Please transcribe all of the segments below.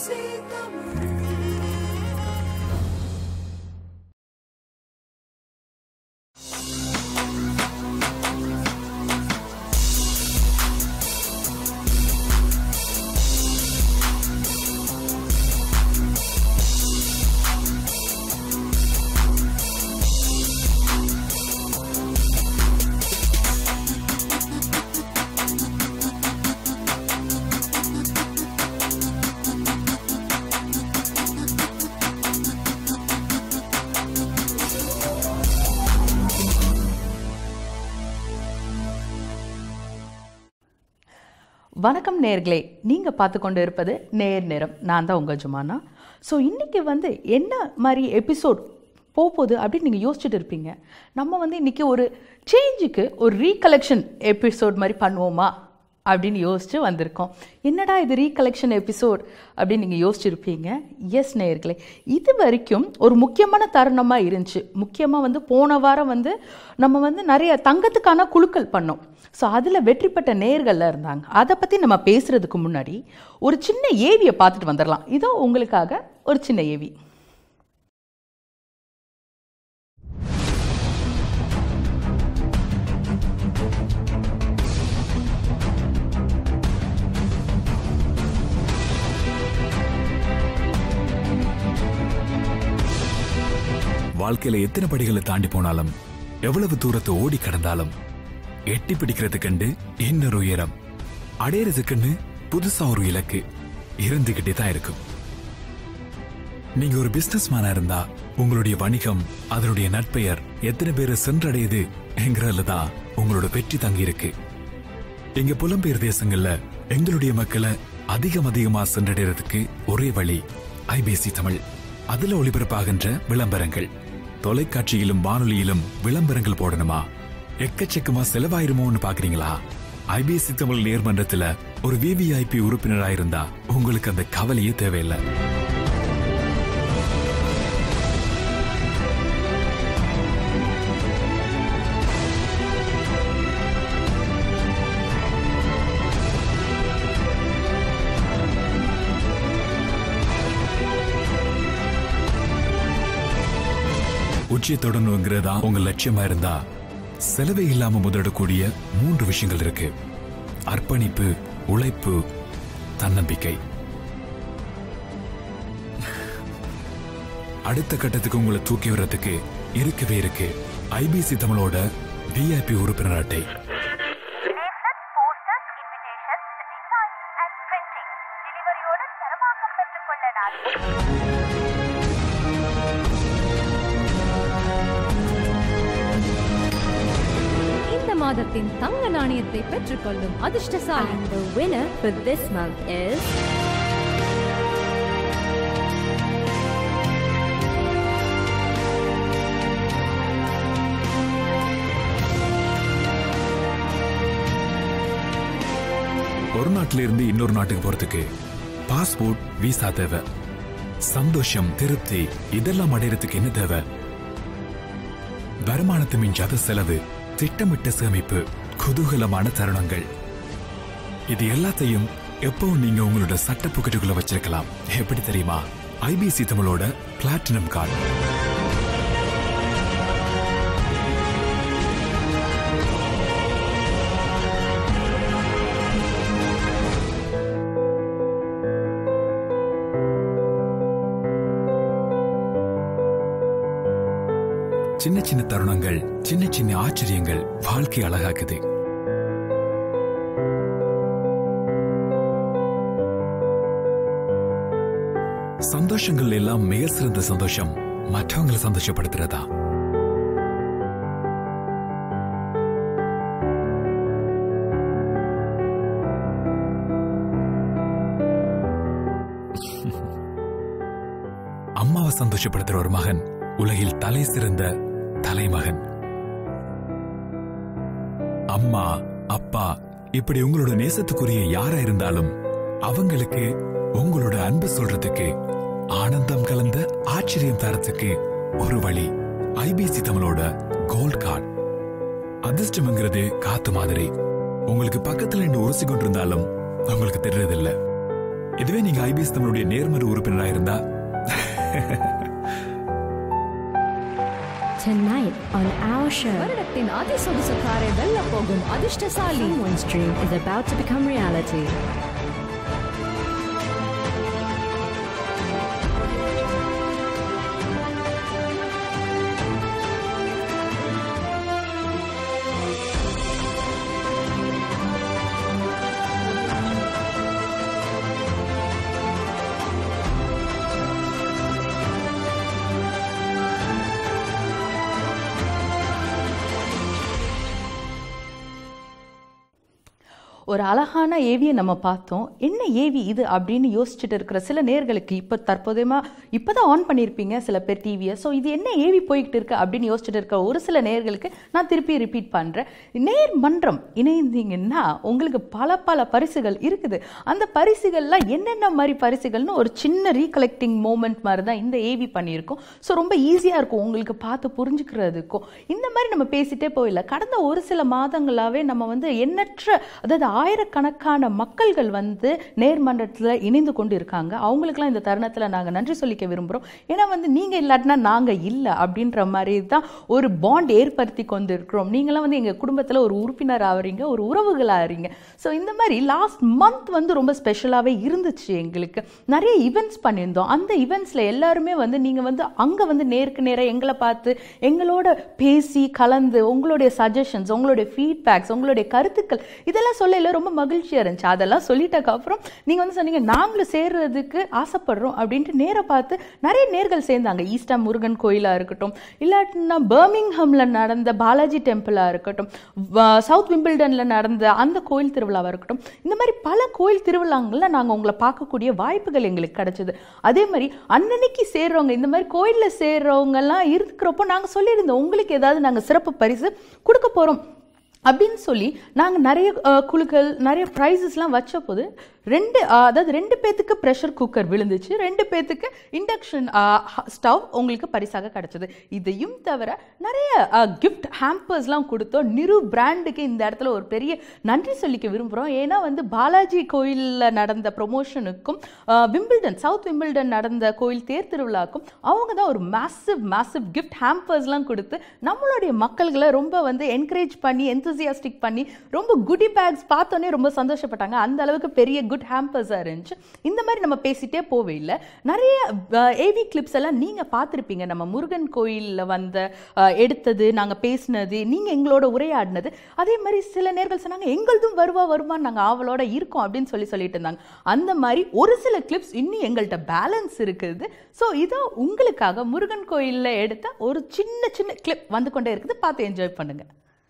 வணக்கம் நேர்களே நீங்கள் பார்த்து கொண்டு இருப்பது நேர் நேரம் நான் தான் உங்கள் ஜுமானா ஸோ இன்றைக்கி வந்து என்ன மாதிரி எபிசோட் போகுது அப்படின்னு நீங்கள் யோசிச்சுட்டு இருப்பீங்க நம்ம வந்து இன்றைக்கி ஒரு சேஞ்சுக்கு ஒரு ரீகலெக்ஷன் எபிசோட் மாதிரி பண்ணுவோமா அப்படின்னு யோசிச்சு வந்திருக்கோம் என்னடா இது ரீகலெக்ஷன் எபிசோட் அப்படின்னு நீங்கள் யோசிச்சிருப்பீங்க எஸ் நேயர்களே இது வரைக்கும் ஒரு முக்கியமான தருணமாக இருந்துச்சு முக்கியமாக வந்து போன வாரம் வந்து நம்ம வந்து நிறைய தங்கத்துக்கான குழுக்கள் பண்ணோம் ஸோ அதில் வெற்றி பெற்ற நேர்கள்லாம் இருந்தாங்க அதை பற்றி நம்ம பேசுகிறதுக்கு முன்னாடி ஒரு சின்ன ஏவியை பார்த்துட்டு வந்துடலாம் இதோ உங்களுக்காக ஒரு சின்ன ஏவி வாழ்க்கையில எத்தனை படிகளை தாண்டி போனாலும் எவ்வளவு தூரத்தை ஓடி கடந்தாலும் எட்டி பிடிக்கிறது கண்டு இன்னொரு உயரம் அடையறதுக்குன்னு புதுசா ஒரு இலக்கு இருந்துகிட்டே தான் இருக்கும் நீங்க ஒரு பிசினஸ் மேனா இருந்தா உங்களுடைய வணிகம் அதனுடைய நட்பெயர் எத்தனை பேரை சென்றடையுது என்கிறதுல தான் உங்களோட வெற்றி தங்கி இருக்கு எங்க புலம்பெயர் தேசங்கள்ல எங்களுடைய மக்களை அதிகம் அதிகமா சென்றடைறதுக்கு ஒரே வழி ஐபிசி தமிழ் அதுல ஒளிபரப்பாகின்ற விளம்பரங்கள் தொலைக்காட்சியிலும் வானொலியிலும் விளம்பரங்கள் போடணுமா எக்கச்சக்கமா செலவாயிருமோன்னு பாக்குறீங்களா ஐபிசி தமிழ் நேர்மன்றத்துல ஒரு விவிஐபி உறுப்பினராயிருந்தா உங்களுக்கு அந்த கவலையே தேவையில்லை உச்சியை தொடரணுங்கிறதா உங்க லட்சியமா இருந்தா செலவே இல்லாம முதலிடக்கூடிய மூன்று விஷயங்கள் இருக்கு அர்ப்பணிப்பு உழைப்பு தன்னம்பிக்கை அடுத்த கட்டத்துக்கு உங்களை தூக்கி வர்றதுக்கு இருக்கவே இருக்கு ஐபிசி தமிழோட விஐபி உறுப்பினர் அட்டை leaflets, posters, invitations, design and printing. டெலிவரியோடு தரமாக பெற்றுக்கொள்ள நாள் இந்த மாதத்தின் தங்க நாணயத்தை பெற்றுக்கொள்ளும் அதிர்ஷ்டசாலி And the winner for this month is ஒரு நாட்டில இருந்து இன்னொரு நாட்டுக்கு போறதுக்கு பாஸ்போர்ட் விசா தேவை சந்தோஷம் திருப்தி இதெல்லாம் அடையறதுக்கு என்ன தேவை வருமானத்தை மிஞ்சாத செலவு திட்டமிட்ட சேமிப்பு குதூகலமான தருணங்கள் இது எல்லாத்தையும் எப்பவும் நீங்க உங்களோட சட்ட புக்கெட்டுக்குள்ள வச்சிருக்கலாம் எப்படி தெரியுமா ஐபிசி தமிழோட பிளாட்டினம் கார்டு சின்ன சின்ன தருணங்கள் சின்ன சின்ன ஆச்சரியங்கள் வாழ்க்கை அழகாக்குது சந்தோஷங்கள் எல்லாம் மிக சிறந்த சந்தோஷம் மற்றவங்களை சந்தோஷப்படுத்துறதா அம்மாவை சந்தோஷப்படுத்துற ஒரு மகன் உலகில் தலை சிறந்த தலைமகன் அம்மா அப்பா இப்படி உங்களோட நேசத்துக்குரிய யாரா இருந்தாலும் அவங்களுக்கு உங்களோட அன்பு சொல்றதுக்கு ஆனந்தம் கலந்த ஆச்சரியம் தரத்துக்கு ஒரு வழி ஐபிசி தமிழோட கோல்ட் கார்டு அதிர்ஷ்டம்ங்கிறது காத்து மாதிரி உங்களுக்கு பக்கத்துல நின்று உரசி கொண்டிருந்தாலும் உங்களுக்கு தெரியறதில்ல இதுவே நீங்க ஐபிஎஸ் நம்மளுடைய நேர்மறை உறுப்பினரா இருந்தா Tonight on our show, வருடத்தின் அதிசொகுசு காரை வெல்ல போகும் அதிர்ஷ்டசாலி someone's dream is about to become reality. ஒரு அழகான ஏவியை நம்ம பார்த்தோம் என்ன ஏவி இது அப்படின்னு யோசிச்சுட்டு இருக்கிற சில நேர்களுக்கு இப்போ தற்போதையமா இப்போ தான் ஆன் பண்ணியிருப்பீங்க சில பேர் டிவியை ஸோ இது என்ன ஏவி போய்கிட்டு இருக்கு அப்படின்னு யோசிச்சுட்டு இருக்க ஒரு சில நேர்களுக்கு நான் திருப்பி ரிப்பீட் பண்ணுறேன் நேர் மன்றம் இணைந்தீங்கன்னா உங்களுக்கு பல பல பரிசுகள் இருக்குது அந்த பரிசுகள்லாம் என்னென்ன மாதிரி பரிசுகள்னு ஒரு சின்ன ரீகலெக்டிங் மூமெண்ட் மாதிரி தான் இந்த ஏவி பண்ணியிருக்கோம் ஸோ ரொம்ப ஈஸியாக இருக்கும் உங்களுக்கு பார்த்து புரிஞ்சுக்கிறதுக்கும் இந்த மாதிரி நம்ம பேசிட்டே போயிடல கடந்த ஒரு சில மாதங்களாகவே நம்ம வந்து எண்ணற்ற அதாவது ஆயிரக்கணக்கான மக்கள்கள் வந்து நேர்மன்றத்தில் இணைந்து கொண்டு இருக்காங்க அவங்களுக்குலாம் இந்த தருணத்தில் நாங்கள் நன்றி சொல்லிக்க விரும்புகிறோம் ஏன்னா வந்து நீங்கள் இல்லாட்டினா நாங்கள் இல்லை அப்படின்ற மாதிரி தான் ஒரு பாண்ட் ஏற்படுத்தி கொண்டு இருக்கிறோம் நீங்களாம் வந்து எங்கள் குடும்பத்தில் ஒரு உறுப்பினர் ஆகிறீங்க ஒரு உறவுகள் ஆகிறீங்க ஸோ இந்த மாதிரி லாஸ்ட் மந்த் வந்து ரொம்ப ஸ்பெஷலாகவே இருந்துச்சு எங்களுக்கு நிறைய ஈவெண்ட்ஸ் பண்ணியிருந்தோம் அந்த ஈவெண்ட்ஸில் எல்லாருமே வந்து நீங்கள் வந்து அங்கே வந்து நேருக்கு நேராக எங்களை பார்த்து எங்களோட பேசி கலந்து உங்களுடைய சஜஷன்ஸ் உங்களுடைய ஃபீட்பேக்ஸ் உங்களுடைய கருத்துக்கள் இதெல்லாம் சொல்லல ரொம்ப மகிழ்ச்சியாக இருந்துச்சு அதெல்லாம் சொல்லிட்டக்கு அப்புறம் நீங்கள் வந்து சொன்னீங்க நாங்களும் சேர்றதுக்கு ஆசைப்படுறோம் அப்படின்ட்டு நேரா பார்த்து நிறைய நேர்கள் சேர்ந்தாங்க ஈஸ்டா முருகன் கோயிலாக இருக்கட்டும் இல்லாட்டினா பர்மிங்ஹம்ல நடந்த பாலாஜி டெம்பிளாக இருக்கட்டும் வ- சவுத் விம்பிள்டனில் நடந்த அந்த கோயில் திருவிழாவாக இருக்கட்டும் இந்த மாதிரி பல கோயில் திருவிழாங்களில் நாங்கள் உங்களை பார்க்கக்கூடிய வாய்ப்புகள் எங்களுக்கு கிடைச்சது அதே மாதிரி அன்னன்னைக்கு சேர்றவங்க இந்த மாதிரி கோயிலில் சேர்றவங்கெல்லாம் இருக்கிறப்போ நாங்கள் சொல்லியிருந்தோம் உங்களுக்கு ஏதாவது நாங்கள் சிறப்பு பரிசு கொடுக்க போகிறோம் அப்படின்னு சொல்லி நாங்கள் நிறைய அஹ், குழுக்கள் நிறைய ப்ரைஸஸ்லாம் வச்ச போது ரெண்டு அஹ், அதாவது ரெண்டு பேத்துக்கு ப்ரெஷர் குக்கர் விழுந்துச்சு ரெண்டு பேத்துக்கு இண்டக்ஷன் ஸ்டவ் உங்களுக்கு பரிசாக கிடைச்சது இதையும் தவிர நிறைய கிஃப்ட் ஹேம்பர்ஸ்லாம் கொடுத்தோம் நிரு பிராண்டுக்கு இந்த இடத்துல ஒரு பெரிய நன்றி சொல்லிக்க விரும்புகிறோம் ஏன்னா வந்து பாலாஜி கோயிலில் நடந்த ப்ரொமோஷனுக்கும் விம்பிள்டன் சவுத் விம்பிள்டன் நடந்த கோயில் தேர் திருவிழாக்கும் அவங்க தான் ஒரு மேசிவ் மேசிவ் கிஃப்ட் ஹேம்பர்ஸ்லாம் கொடுத்து நம்மளுடைய மக்கள்களை ரொம்ப வந்து என்கரேஜ் பண்ணி எந்தூசியாஸ்டிக் பண்ணி ரொம்ப குடி பேக்ஸ் பார்த்தோன்னே ரொம்ப சந்தோஷப்பட்டாங்க அந்த அளவுக்கு பெரிய குட் ஹேம்பர்ஸாக இருந்துச்சு இந்த மாதிரி நம்ம பேசிட்டே போவே இல்லை நிறைய ஏவி கிளிப்ஸ் எல்லாம் நீங்கள் பார்த்துருப்பீங்க நம்ம முருகன் கோயிலில் வந்த அஹ், எடுத்தது நாங்கள் பேசினது நீங்கள் எங்களோட உரையாடினது அதே மாதிரி சில நேர்கள் சொன்னாங்க எங்களதும் வருவா வருவான்னு நாங்கள் ஆவலோட இருக்கோம் அப்படின்னு சொல்லி சொல்லிட்டு இருந்தாங்க அந்த மாதிரி ஒரு சில கிளிப்ஸ் இன்னும் எங்கள்கிட்ட பேலன்ஸ் இருக்குது ஸோ இதோ உங்களுக்காக முருகன் கோயிலில் எடுத்த ஒரு சின்ன சின்ன கிளிப் வந்து கொண்டே இருக்குது பார்த்து என்ஜாய் பண்ணுங்க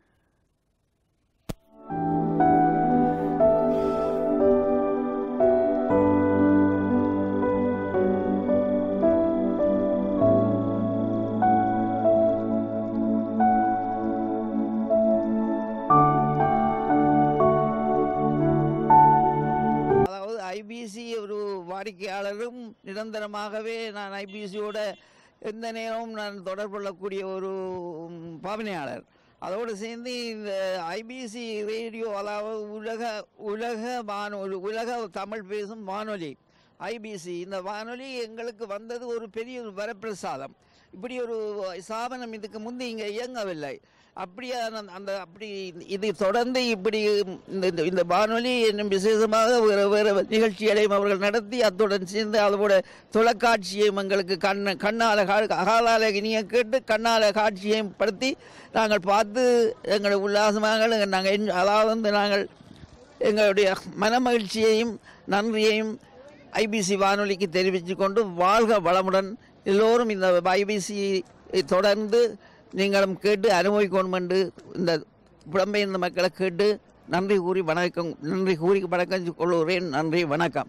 அதாவது ஐபிசி ஒரு வாடிக்கையாளரும் நிரந்தரமாகவே நான் ஐபிசியோட எந்த நேரமும் நான் தொடர்பு கொள்ளக்கூடிய ஒரு ம், பாவனையாளர் அதோடு சேர்ந்து இந்த ஐபிசி ரேடியோ அதாவது உலக உலக வானொலி உலக தமிழ் பேசும் வானொலி ஐபிசி இந்த வானொலி எங்களுக்கு வந்தது ஒரு பெரிய ஒரு வரப்பிரசாதம் இப்படி ஒரு ஸ்தாபனம் இதுக்கு முந்தி இங்கே இயங்கவில்லை அப்படியான அந்த அப்படி இது தொடர்ந்து இப்படி இந்த இந்த- இந்த வானொலி இன்னும் விசேஷமாக வேறு வேறு நிகழ்ச்சிகளையும் அவர்கள் நடத்தி அத்துடன் சேர்ந்து அதோட தொலைக்காட்சியையும் எங்களுக்கு கண்ண கண்ணால கா- அகாலால இனிய கேட்டு கண்ணால காட்சியையும் படுத்தி நாங்கள் பார்த்து எங்களை உல்லாசமாக நாங்கள் என்- அதாவது வந்து நாங்கள் எங்களுடைய மனமகிழ்ச்சியையும் நன்றியையும் ஐபிசி வானொலிக்கு தெரிவித்துக் கொண்டு வாழ்க வளமுடன் எல்லோரும் இந்த ஐபிசி தொடர்ந்து நீங்களும் கேட்டு அனுபவிக்கணும் என்று இந்த புலம்பெயர்ந்த மக்களை கேட்டு நன்றி கூறி வணக்கம் நன்றி கூறி வணக்கம் கொள்கிறேன் நன்றி வணக்கம்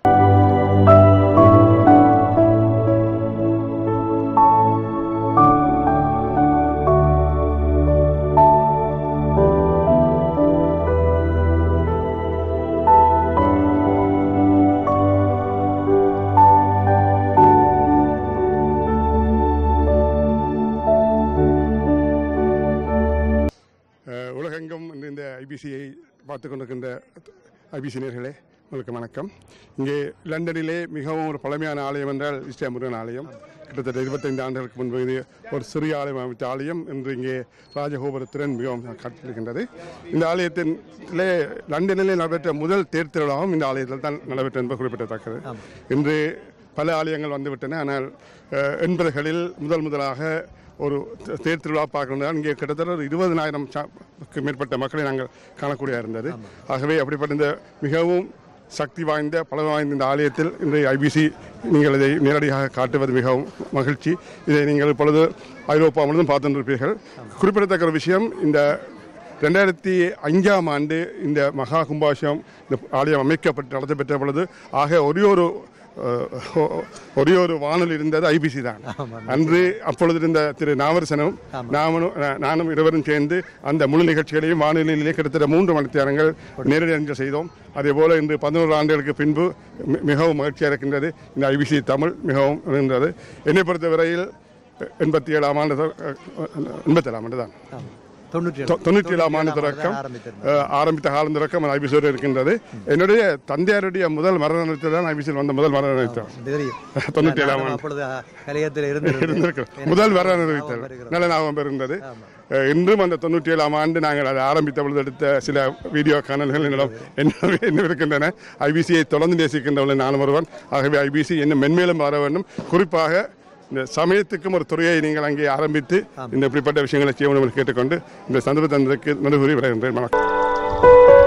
அஹ், உலகெங்கும் இந்த- இந்த ஐபிசியை பார்த்து கொண்டிருக்கின்ற ஐபிசி நேர்களே உங்களுக்கு வணக்கம் இங்கே லண்டனிலே மிகவும் ஒரு பழமையான ஆலயம் என்றால் இஸ்டா முருகன் ஆலயம் கிட்டத்தட்ட இருபத்தைந்து ஆண்டுகளுக்கு முன்பு இது ஒரு சிறிய ஆலயம் அமைத்த ஆலயம் இன்று இங்கே ராஜகோபுரத்துடன் மிகவும் கட்டிருக்கின்றது இந்த ஆலயத்திலே லண்டனிலே நடைபெற்ற முதல் தேர் திருவிழாவும் இந்த ஆலயத்தில் தான் நடைபெற்றது என்பது குறிப்பிடத்தக்கது இன்று பல ஆலயங்கள் வந்துவிட்டன ஆனால் அஹ், எண்பதுகளில் முதல் முதலாக ஒரு தே- தேர் திருவிழா பார்க்கணும் இங்கே கிட்டத்தட்ட ஒரு இருபதனாயிரம் மேற்பட்ட மக்களை நாங்கள் காணக்கூடிய இருந்தது ஆகவே அப்படிப்பட்ட இந்த மிகவும் சக்தி வாய்ந்த பலம் வாய்ந்த இந்த ஆலயத்தில் இன்றைய ஐபிசி நீங்கள் இதை நேரடியாக காட்டுவது மிகவும் மகிழ்ச்சி இதை நீங்கள் இப்பொழுது ஐரோப்பா முழுவதும் பார்த்துருப்பீர்கள் குறிப்பிடத்தக்க ஒரு விஷயம் இந்த ரெண்டாயிரத்தி அஞ்சாம் ஆண்டு இந்த மகா கும்பாஷம் இந்த ஆலயம் அமைக்கப்பட்டு நடத்தப்பெற்ற பொழுது ஆக ஒரே ஒரு அஹ், ஒரே ஒரு வானொலி இருந்தது ஐபிசி தான் அன்று அப்பொழுது இருந்த திரு நாவரசனும் நாமனும் நா- நானும் இருவரும் சேர்ந்து அந்த முழு நிகழ்ச்சிகளையும் வானொலியிலே கிட்டத்தட்ட மூன்று மணி நேரங்கள் நேரடி அஞ்சல் செய்தோம் அதே போல இன்று பதினோரு ஆண்டுகளுக்கு பின்பு மி- மிகவும் மகிழ்ச்சியாக இருக்கின்றது இந்த ஐபிசி தமிழ் மிகவும் இருந்தது என்னை பொறுத்தவரையில் எண்பத்தி ஏழாம் ஆண்டு தொ- எண்பத்தி ஏழாம் ஆண்டு தான் தொண்ணூற்றி தொ- தொண்ணூற்றி ஏழாம் ஆண்டு தொடக்கம் அஹ், ஆரம்பித்த காலம் தொடக்கம் அந்த ஐபிசியோடு இருக்கின்றது என்னுடைய தந்தையாருடைய முதல் மரணத்தில் தான் ஐபிசியில் வந்த முதல் மரண அறிவித்தார் தெரியும் தொண்ணூற்றி ஏழாம் நானும் ஆண்டு அப்பொழுது கலையத்தில் இருந்து இருந்திருக்கிறோம் முதல் மரண அறிவித்தார் நல்ல ஞாபகம் இருந்தது அஹ், இன்றும் அந்த தொண்ணூற்றி ஏழாம் ஆண்டு நாங்கள் அதை ஆரம்பித்த பொழுது எடுத்த சில வீடியோ காணல்கள் என்னிடம் என்ன என்ன இருக்கின்றன ஐபிசியை தொடர்ந்து நேசிக்கின்றவர்கள் நானும் ஒருவன் ஆகவே ஐபிசி இன்னும் மென்மேலும் வர வேண்டும் குறிப்பாக இந்த சமயத்துக்கும் ஒரு துறையை நீங்கள் அங்கே ஆரம்பித்து இந்த இப்படிப்பட்ட விஷயங்களை செய்யணும் என்று கேட்டுக்கொண்டு இந்த சந்தர்ப்பத்தந்தருக்கு நன்றி கூறி விடைகின்றேன் வணக்கம்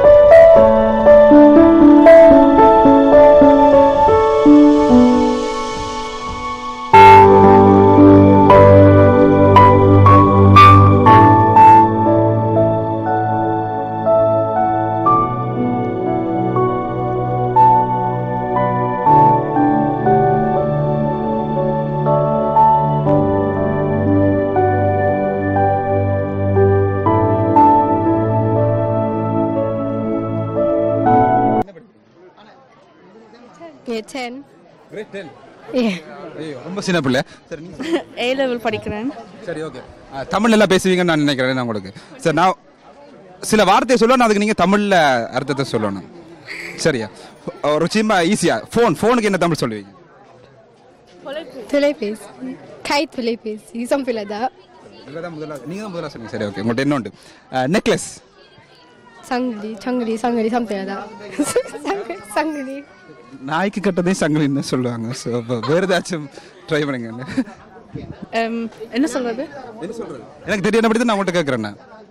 Yeah, 10. Great ten Yeah. ஐயோ ரொம்ப சின்ன பிள்ளை சரி நீங்க A level படிக்கிறேன் சரி ஓகே தமிழ் எல்லாம் பேசுவீங்கன்னு நான் நினைக்கிறேன் நான் உங்களுக்கு சரி நான் சில வார்த்தையை சொல்லணும் அதுக்கு நீங்க தமிழ்ல அர்த்தத்தை சொல்லணும் சரியா ஒரு சின்ன ஈஸியா ஃபோன் ஃபோனுக்கு என்ன தமிழ் சொல்லுவீங்க தொலைபேசி கை தொலைபேசி something like that இவ்வளவுதான் முதல்ல நீங்க தான் முதல்ல சொல்லுங்க சரி ஓகே உங்கள்கிட்ட என்ன உண்டு நெக்லஸ் சங்கிலி சங்கிலி சங்கிலி something like that சங்கிலி சங்கிலி நாய்க்கு கட்டதே சங்கிலின்னு சொல்லுவாங்க ஸோ வேறு ஏதாச்சும் ட்ரை பண்ணுங்க um, என்ன சொல்றது என்ன சொல்றது எனக்கு தெரியும் அப்படி நான் உங்கள்கிட்ட கேட்குறேன்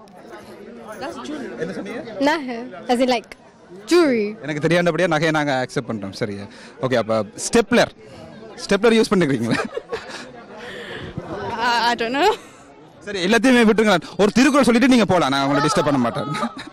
நகை as in like jewelry எனக்கு தெரியாதபடியா நகையை நாங்கள் அக்செப்ட் பண்ணுறோம் சரியா ஓகே அப்போ ஸ்டெப்லர் ஸ்டெப்லர் யூஸ் பண்ணிக்கிறீங்களா I, I don't know சரி எல்லாத்தையுமே விட்டுருங்க ஒரு திருக்குறள் சொல்லிட்டு நீங்க போலாம் நான் உங்களை டிஸ்டர்ப் பண்ண மாட்டேன்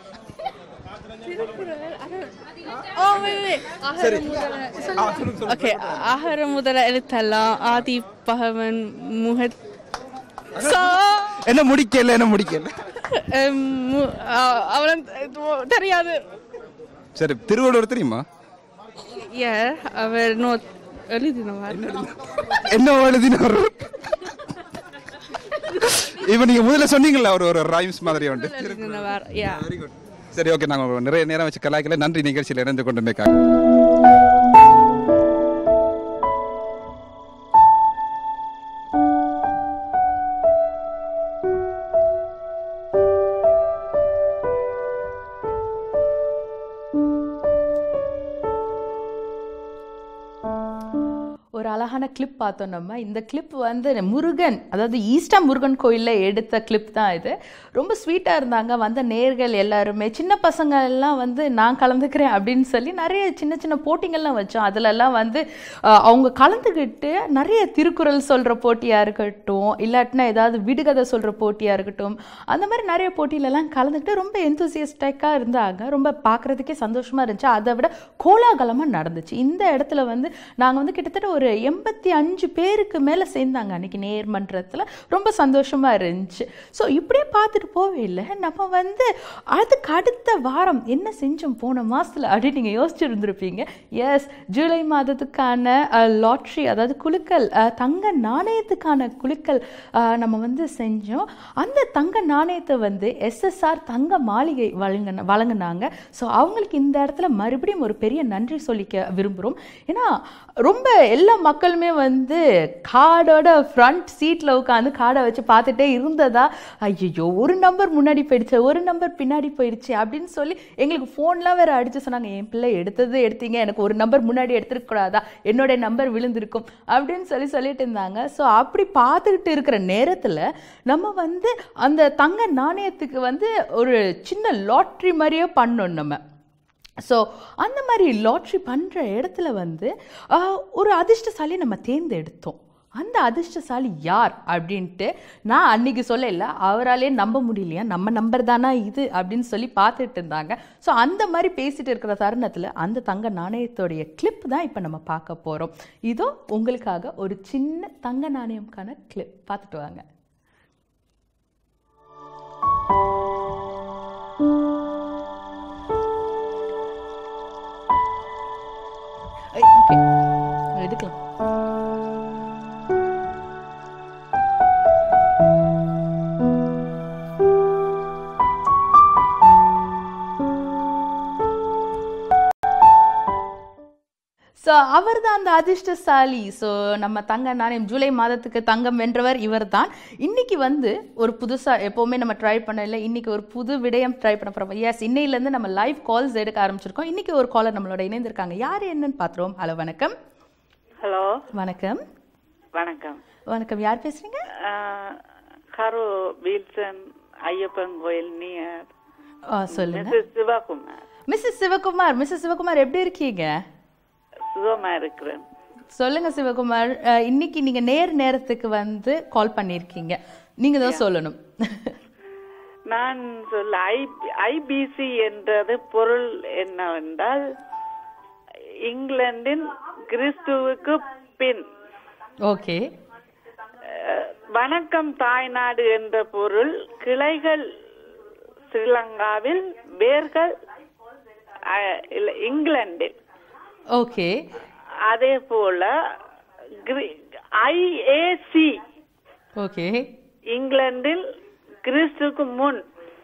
oh wait wait ஆஹர முதல okay ஆஹர முதல எழுத்தெல்லாம் ஆதி பகவன் முகத் so என்ன முடிக்கல என்ன முடிக்கல um, மு- அ- அவளன் தெரியாது சரி திருவள்ளுவர் தெரியுமா yeah அவர் நோ எழுதினவர் என்ன எழுதினார் இப்ப நீங்க முதல்ல சொன்னீங்கல்ல ஒரு ஒரு ரைம்ஸ் மாதிரி உண்டு எழுதினவர் yeah வெரி குட் சரி ஓகே நாங்க நிறைய நேரம் வச்சு கலாய்க்கல நன்றி நிகழ்ச்சியில் இணைந்து கொண்டு ஒரு அழகான கிளிப் பார்த்தோம் நம்ம இந்த கிளிப் வந்து முருகன் அதாவது ஈஸ்டா முருகன் கோயிலில் எடுத்த கிளிப் தான் இது ரொம்ப ஸ்வீட்டாக இருந்தாங்க வந்த நேர்கள் எல்லாருமே சின்ன பசங்க எல்லாம் வந்து நான் கலந்துக்கிறேன் அப்படின்னு சொல்லி நிறைய சின்ன சின்ன போட்டிங்கள்லாம் வச்சோம் அதுலலாம் வந்து அஹ், அவங்க கலந்துக்கிட்டு நிறைய திருக்குறள் சொல்கிற போட்டியாக இருக்கட்டும் இல்லாட்டினா ஏதாவது விடுகதை சொல்கிற போட்டியாக இருக்கட்டும் அந்த மாதிரி நிறைய போட்டியிலலாம் கலந்துக்கிட்டு ரொம்ப எந்தூசியஸ்டிக்காக இருந்தாங்க ரொம்ப பார்க்குறதுக்கே சந்தோஷமாக இருந்துச்சு அதை விட கோலாகலமாக நடந்துச்சு இந்த இடத்துல வந்து நாங்கள் வந்து கிட்டத்தட்ட ஒரு எண்பத்தி அஞ்சு பேருக்கு மேலே சேர்ந்தாங்க அன்னைக்கு நேர்மன்றத்தில் ரொம்ப சந்தோஷமாக இருந்துச்சு ஸோ இப்படியே பார்த்துட்டு போவே இல்லை நம்ம வந்து அதுக்கு அடுத்த வாரம் என்ன செஞ்சோம் போன மாதத்தில் அப்படின்னு நீங்கள் யோசிச்சு இருந்திருப்பீங்க எஸ் ஜூலை மாதத்துக்கான லாட்ரி அதாவது குலுக்கல் அஹ், தங்க நாணயத்துக்கான குலுக்கல் அஹ், நம்ம வந்து செஞ்சோம் அந்த தங்க நாணயத்தை வந்து எஸ்எஸ்ஆர் தங்க மாளிகை வழங்கின வழங்கினாங்க ஸோ அவங்களுக்கு இந்த இடத்துல மறுபடியும் ஒரு பெரிய நன்றி சொல்லிக்க விரும்புகிறோம் ஏன்னா ரொம்ப எல்லா மக்களுமே வந்து கார்டோட ஃப்ரண்ட் சீட்டில் உட்காந்து கார்டை வச்சு பார்த்துட்டே இருந்ததா ஐயோ ஒரு நம்பர் முன்னாடி போயிடுச்சு ஒரு நம்பர் பின்னாடி போயிடுச்சு அப்படின்னு சொல்லி எங்களுக்கு ஃபோன்லாம் வேற அடிச்சு சொன்னாங்க என் பிள்ளை எடுத்தது எடுத்தீங்க எனக்கு ஒரு நம்பர் முன்னாடி எடுத்துருக்க கூடாதா என்னுடைய நம்பர் விழுந்திருக்கும் அப்படின்னு சொல்லி சொல்லிட்டு இருந்தாங்க ஸோ அப்படி பார்த்துக்கிட்டு இருக்கிற நேரத்தில் நம்ம வந்து அந்த தங்க நாணயத்துக்கு வந்து ஒரு சின்ன லாட்ரி மாதிரியே பண்ணோம் நம்ம ஸோ அந்த மாதிரி லாட்ரி பண்ணுற இடத்துல வந்து ஆஹ், ஒரு அதிர்ஷ்டசாலியை நம்ம தேர்ந்தெடுத்தோம் அந்த அதிர்ஷ்டசாலி யார் அப்படின்ட்டு நான் அன்னைக்கு சொல்லல அவராலே நம்ப முடியலையா நம்ம நம்பர் தானா இது அப்படின்னு சொல்லி பார்த்துட்டு இருந்தாங்க ஸோ அந்த மாதிரி பேசிட்டு இருக்கிற தருணத்தில் அந்த தங்க நாணயத்தோடைய கிளிப் தான் இப்போ நம்ம பார்க்க போகிறோம் இதோ உங்களுக்காக ஒரு சின்ன தங்க நாணயம்கான கிளிப் பார்த்துட்டு வாங்க ஓகே எடுக்கலாம் ஸோ அவர் தான் அந்த அதிர்ஷ்டசாலி ஸோ நம்ம தங்க நாணயம் ஜூலை மாதத்துக்கு தங்கம் வென்றவர் இவர் தான் இன்னைக்கு வந்து ஒரு புதுசாக எப்போவுமே நம்ம ட்ரை பண்ணல இன்னைக்கு ஒரு புது விடயம் ட்ரை பண்ண போகிறோம் எஸ் இன்னையிலேருந்து நம்ம லைவ் கால்ஸ் எடுக்க ஆரம்பிச்சிருக்கோம் இன்னைக்கு ஒரு காலர் நம்மளோட இணைந்திருக்காங்க யார் என்னன்னு பார்த்துருவோம் ஹலோ வணக்கம் ஹலோ வணக்கம் வணக்கம் வணக்கம் யார் பேசுறீங்க ஆஹ், கரு வில்சன் ஐயப்பன் கோயில் நியர் ஆ, சொல்லுங்க Mrs Sivakumar Mrs Sivakumar Mrs Sivakumar எப்படி இருக்கீங்க சுகமா இருக்கிறேன் சொல்லுங்க சிவகுமார் அஹ், இன்னைக்கு நீங்க நேர் நேரத்துக்கு வந்து கால் பண்ணியிருக்கீங்க நீங்க தான் சொல்லணும் நான் சொல்ல ஐ ஐபிசி என்றது பொருள் என்னவென்றால் இங்கிலாந்தின் கிறிஸ்துவுக்கு பின் ஓகே அஹ், வணக்கம் தாய்நாடு என்ற பொருள் கிளைகள் ஸ்ரீலங்காவில் வேர்கள் அஹ், இல்ல, இங்கிலாந்தில் ஓகே அதே போல ஐஏசி ஓகே இங்கிலாந்தில் கிறிஸ்துக்கு முன்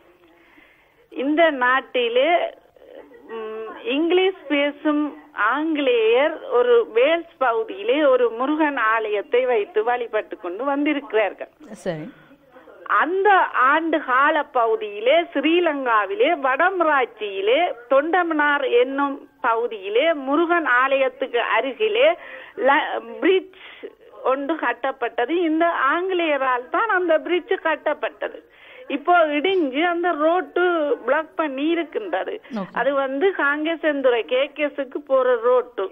இந்த நாட்டிலே ம், இங்கிலீஷ் பேசும் ஆங்கிலேயர் ஒரு வேல்ஸ் பகுதியிலே ஒரு முருகன் ஆலயத்தை வைத்து வழிபட்டு கொண்டு வந்திருக்கிறார்கள் சரி அந்த ஆண்டு கால பகுதியிலே ஸ்ரீலங்காவிலே வடமராட்சியிலே தொண்டமனார் என்னும் பகுதியிலே முருகன் ஆலயத்துக்கு அருகிலே பிரிட்ஜ் ஒன்று கட்டப்பட்டது இந்த ஆங்கிலேயரால் தான் அந்த பிரிட்ஜ் கட்டப்பட்டது இப்போ இடிஞ்சு அந்த ரோட்டு பிளாக் பண்ணி இருக்கின்றது அது வந்து காங்கேசந்துறை கேகேஸுக்கு போற ரோட்டு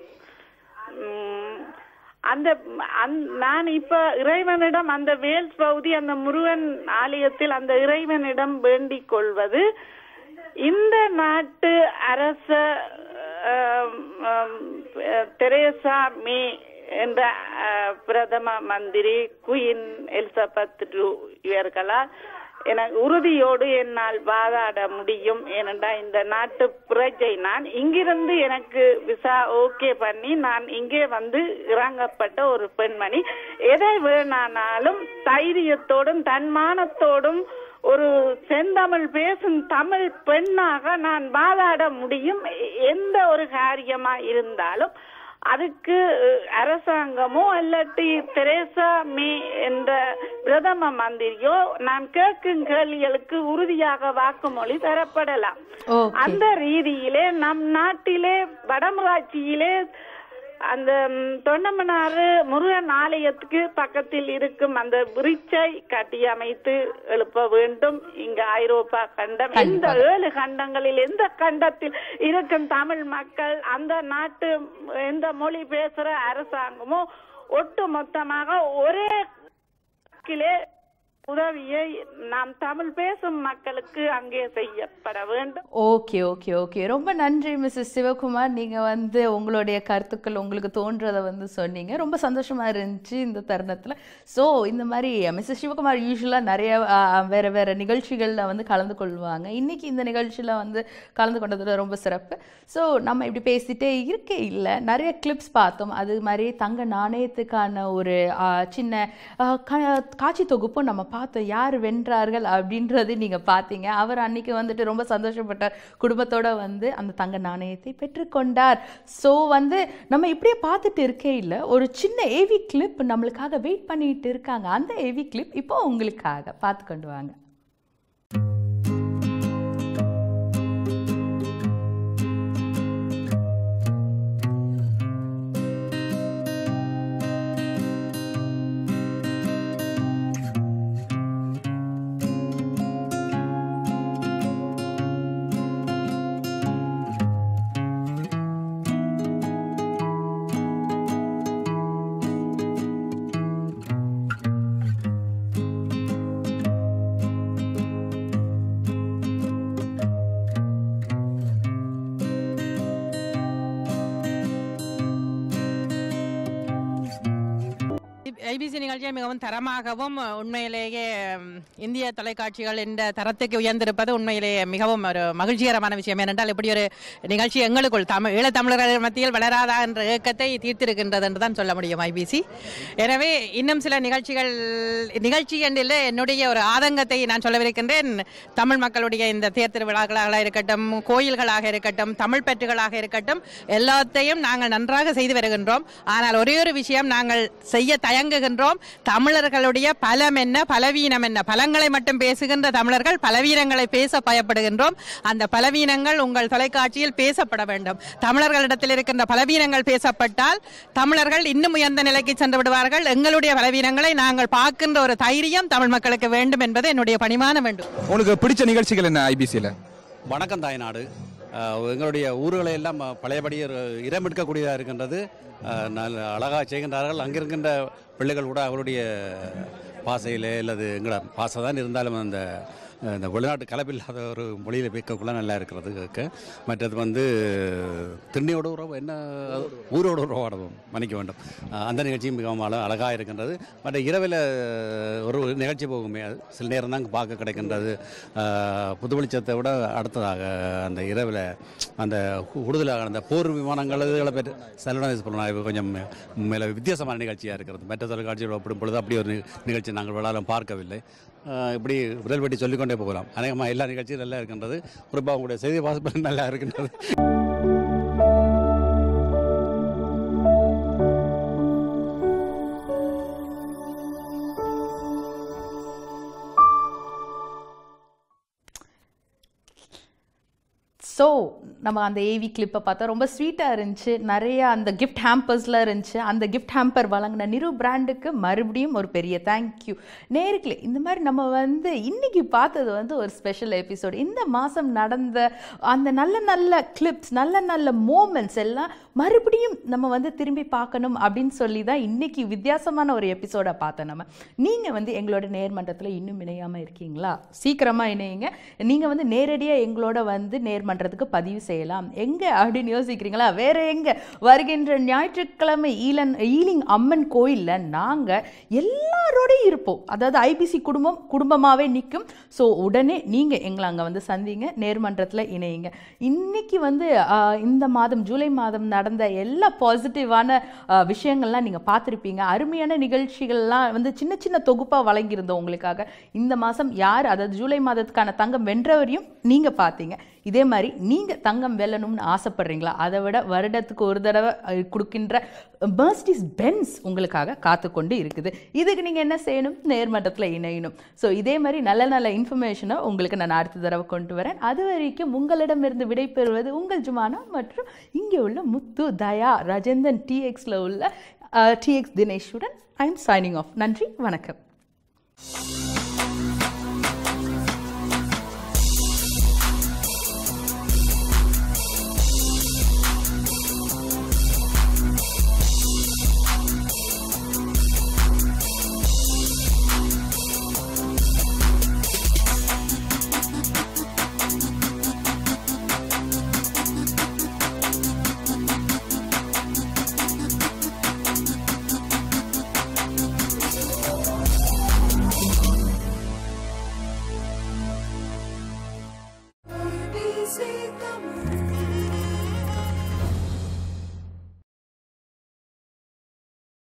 உம், அந்த அந்த- நான் இப்ப இறைவனிடம் அந்த வேல்ஸ் பகுதி அந்த முருகன் ஆலயத்தில் அந்த இறைவனிடம் வேண்டிக் கொள்வது இந்த நாட்டு அரச ஆம், ஆம், தெரேசா மே என்ற அஹ், பிரதம மந்திரி குயின் எலிசபெத் டு இவர்களால் எனக்கு உறுதியோடு என்னால் வாதாட முடியும் ஏனென்றால் இந்த நாட்டு பிரஜை நான் இங்கிருந்து எனக்கு விசா ஓகே பண்ணி நான் இங்கே வந்து இறங்கப்பட்ட ஒரு பெண்மணி எதை வேணானாலும் தைரியத்தோடும் தன்மானத்தோடும் ஒரு செந்தமிழ் பேசும் தமிழ் பெண்ணாக நான் வாதாட முடியும் எ- எந்த ஒரு காரியமா இருந்தாலும் அதுக்கு அஹ், அரசாங்கமோ இல்லாட்டி தெரேசா மே என்ற பிரதம மந்திரியோ நான் கேட்கும் கேள்விகளுக்கு உறுதியாக வாக்குமொழி தரப்படலாம் ஓகே அந்த ரீதியிலே நம் நாட்டிலே வடமராட்சியிலே அந்த ம், தொண்டமனாறு முருகன் ஆலயத்துக்கு பக்கத்தில் இருக்கும் அந்த விரிச்சை கட்டி அமைத்து எழுப்ப வேண்டும் இங்க ஐரோப்பா கண்டம் இந்த ஏழு கண்டங்களில் எந்த கண்டத்தில் இருக்கும் தமிழ் மக்கள் அந்த நாட்டு எந்த மொழி பேசுற அரசாங்கமோ ஒட்டு மொத்தமாக ஒரே வாக்கிலே உதவியை நாம் தமிழ் பேசும் மக்களுக்கு அங்கே செய்யப்பட வேண்டும் ஓகே ஓகே ஓகே ரொம்ப நன்றி மிஸ்ஸஸ் சிவகுமார் நீங்கள் வந்து உங்களுடைய கருத்துக்கள் உங்களுக்கு தோன்றதை வந்து சொன்னீங்க ரொம்ப சந்தோஷமாக இருந்துச்சு இந்த தருணத்தில் ஸோ இந்த மாதிரி மிஸ்ஸஸ் சிவகுமார் யூஸ்வலாக நிறைய ஆ, வேறு வேறு நிகழ்ச்சிகளில் வந்து கலந்து கொள்வாங்க இன்றைக்கி இந்த நிகழ்ச்சியில் வந்து கலந்து கொண்டதில் ரொம்ப சிறப்பு ஸோ நம்ம இப்படி பேசிட்டே இருக்கே இல்லை நிறைய கிளிப்ஸ் பார்த்தோம் அது மாதிரி தங்க நாணயத்துக்கான ஒரு ஆ, சின்ன ஆ, கா- காட்சி தொகுப்பும் நம்ம பார்த்தோம் யார் வென்றார்கள் அப்படின்றது நீங்கள் பார்த்தீங்க அவர் அன்னைக்கு வந்துட்டு ரொம்ப சந்தோஷப்பட்டார் குடும்பத்தோட வந்து அந்த தங்க நாணயத்தை பெற்றுக்கொண்டார் ஸோ வந்து நம்ம இப்படியே பார்த்துட்டு இருக்கே இல்லை ஒரு சின்ன ஏவி கிளிப் நம்மளுக்காக வெயிட் பண்ணிட்டு இருக்காங்க அந்த ஏவி கிளிப் இப்போ உங்களுக்காக பார்த்து கொண்டு வாங்க ஐபிசி நிகழ்ச்சியை மிகவும் தரமாகவும் உண்மையிலேயே ம், இந்திய தொலைக்காட்சிகள் இந்த தரத்துக்கு உயர்ந்திருப்பது உண்மையிலேயே மிகவும் ஒரு மகிழ்ச்சிகரமான விஷயம் ஏனென்றால் இப்படி ஒரு நிகழ்ச்சி எங்களுக்குள் தமிழ் ஈழத்தமிழர்கள் மத்தியில் வளராதா என்ற ஏக்கத்தை தீர்த்திருக்கின்றது என்று தான் சொல்ல முடியும் ஐபிசி எனவே இன்னும் சில நிகழ்ச்சிகள் நிகழ்ச்சி என்றில் என்னுடைய ஒரு ஆதங்கத்தை நான் சொல்லவிருக்கின்றேன் தமிழ் மக்களுடைய இந்த தேர் திருவிழாக்களாக இருக்கட்டும் கோயில்களாக இருக்கட்டும் தமிழ் பெற்றுகளாக இருக்கட்டும் எல்லாத்தையும் நாங்கள் நன்றாக செய்து வருகின்றோம் ஆனால் ஒரே ஒரு விஷயம் நாங்கள் செய்ய தயங்குகின்றோம் தமிழர்களுடைய பலம் என்ன பலவீனம் என்ன பலங்களை மட்டும் பேசுகின்ற தமிழர்கள் பலவீனங்களை பேச பயப்படுகின்றோம் அந்த பலவீனங்கள் உங்கள் தொலைக்காட்சியில் பேசப்பட வேண்டும் தமிழர்களிடத்தில் இருக்கின்ற பலவீனங்கள் பேசப்பட்டால் தமிழர்கள் இன்னும் உயர்ந்த நிலைக்கு சென்று விடுவார்கள் எங்களுடைய பலவீனங்களை நாங்கள் பார்க்கின்ற ஒரு தைரியம் தமிழ் மக்களுக்கு வேண்டும் என்பது என்னுடைய பணிமான வேண்டும் உங்களுக்கு பிடிச்ச நிகழ்ச்சிகள் என்ன ஐபிசியில் வணக்கம் தாய்நாடு அஹ், எங்களுடைய ஊர்களை எல்லாம் பழையபடி ஒரு இடம் எடுக்கக்கூடியதாக இருக்கின்றது அஹ், நல்ல அழகாக செய்கின்றார்கள் அங்கிருக்கின்ற பிள்ளைகள் கூட அவருடைய பாசையில் அல்லது எங்களோட பாசை தான் இருந்தாலும் அந்த அஹ், இந்த வெளிநாட்டு கலப்பில்லாத ஒரு மொழியில் பேக்கக்குள்ள நல்லா இருக்கிறது கேட்க மற்றது வந்து திண்ணியோட உறவு என்ன ஊரோட உறவாடவும் மன்னிக்க வேண்டும் அஹ், அந்த நிகழ்ச்சியும் மிகவும் அழ அழகாக இருக்கின்றது மற்ற இரவில் ஒரு நிகழ்ச்சி போகுமே அது சில நேரம் தான் பார்க்க கிடைக்கின்றது அஹ், புது வெளிச்சத்தை விட அடுத்ததாக அந்த இரவில் அந்த கூடுதலாக அந்த போர் விமானங்கள் இதுகளை பற்றி செலவன சொல்லலாம் இது கொஞ்சம் மேலே வித்தியாசமான நிகழ்ச்சியாக இருக்கிறது மற்ற தொலைக்காட்சியோட ஒப்பிடும் பொழுது அப்படி ஒரு நி- நிகழ்ச்சி நாங்கள் விழாலும் பார்க்கவில்லை அஹ், இப்படி விரல் வெட்டி சொல்லிக்கொண்டே போகலாம் அநேகமாக எல்லா நிகழ்ச்சியும் நல்லா இருக்கின்றது குறிப்பாக உங்களுடைய செய்தி வாசிப்பு நல்லா இருக்கின்றது ஸோ நம்ம அந்த ஏவி கிளிப்பை பார்த்தா ரொம்ப ஸ்வீட்டாக இருந்துச்சு நிறைய அந்த கிஃப்ட் ஹேம்பர்ஸ்லாம் இருந்துச்சு அந்த கிஃப்ட் ஹேம்பர் வழங்கின நிரு பிராண்டுக்கு மறுபடியும் ஒரு பெரிய தேங்க்யூ நேருக்குலே இந்த மாதிரி நம்ம வந்து இன்னைக்கு பார்த்தது வந்து ஒரு ஸ்பெஷல் எபிசோட் இந்த மாதம் நடந்த அந்த நல்ல நல்ல கிளிப்ஸ் நல்ல நல்ல மூமெண்ட்ஸ் எல்லாம் மறுபடியும் நம்ம வந்து திரும்பி பார்க்கணும் அப்படின்னு சொல்லி தான் இன்னைக்கு வித்தியாசமான ஒரு எபிசோடை பார்த்தோம் நம்ம நீங்கள் வந்து எங்களோட நேர்மன்றத்தில் இன்னும் இணையாமல் இருக்கீங்களா சீக்கிரமாக இணையுங்க நீங்கள் வந்து நேரடியாக எங்களோட வந்து நேர்மன்றத்துக்கு பதிவு செய்யலாம் எங்கே அப்படின்னு யோசிக்கிறீங்களா வேற எங்கே வருகின்ற ஞாயிற்றுக்கிழமை ஈலன் ஈலிங் அம்மன் கோயிலில் நாங்கள் எல்லாரோடையும் இருப்போம் அதாவது ஐபிசி குடும்பம் குடும்பமாகவே நிற்கும் ஸோ உடனே நீங்கள் எங்களை அங்கே வந்து சந்திங்க நேர்மன்றத்தில் இணையுங்க இன்னைக்கு வந்து ஆஹ், இந்த மாதம் ஜூலை மாதம் நடந்த எல்லா பாசிட்டிவான விஷயங்கள்லாம் நீங்கள் பார்த்துருப்பீங்க அருமையான நிகழ்ச்சிகள்லாம் வந்து சின்ன சின்ன தொகுப்பாக வழங்கியிருந்தோம் உங்களுக்காக இந்த மாதம் யார் அதாவது ஜூலை மாதத்துக்கான தங்கம் வென்றவரையும் நீங்கள் பார்த்தீங்க இதே மாதிரி நீங்கள் தங்கம் வெல்லணும்னு ஆசைப்படுறீங்களா அதை விட வருடத்துக்கு ஒரு தடவை அஹ், கொடுக்கின்ற பர்ஸ்டிஸ் பென்ஸ் உங்களுக்காக காத்து கொண்டு இருக்குது இதுக்கு நீங்கள் என்ன செய்யணும் நேர்மட்டத்தில் இணையணும் ஸோ இதே மாதிரி நல்ல நல்ல இன்ஃபர்மேஷனை உங்களுக்கு நான் அடுத்த தடவை கொண்டு வரேன் அது வரைக்கும் உங்களிடமிருந்து விடைபெறுவது உங்கள் ஜுமானா மற்றும் இங்கே உள்ள முத்து தயா ராஜேந்தன் டிஎக்ஸில் உள்ள டிஎக்ஸ் தினேஷுடன் ஐ எம் சைனிங் ஆஃப் நன்றி வணக்கம்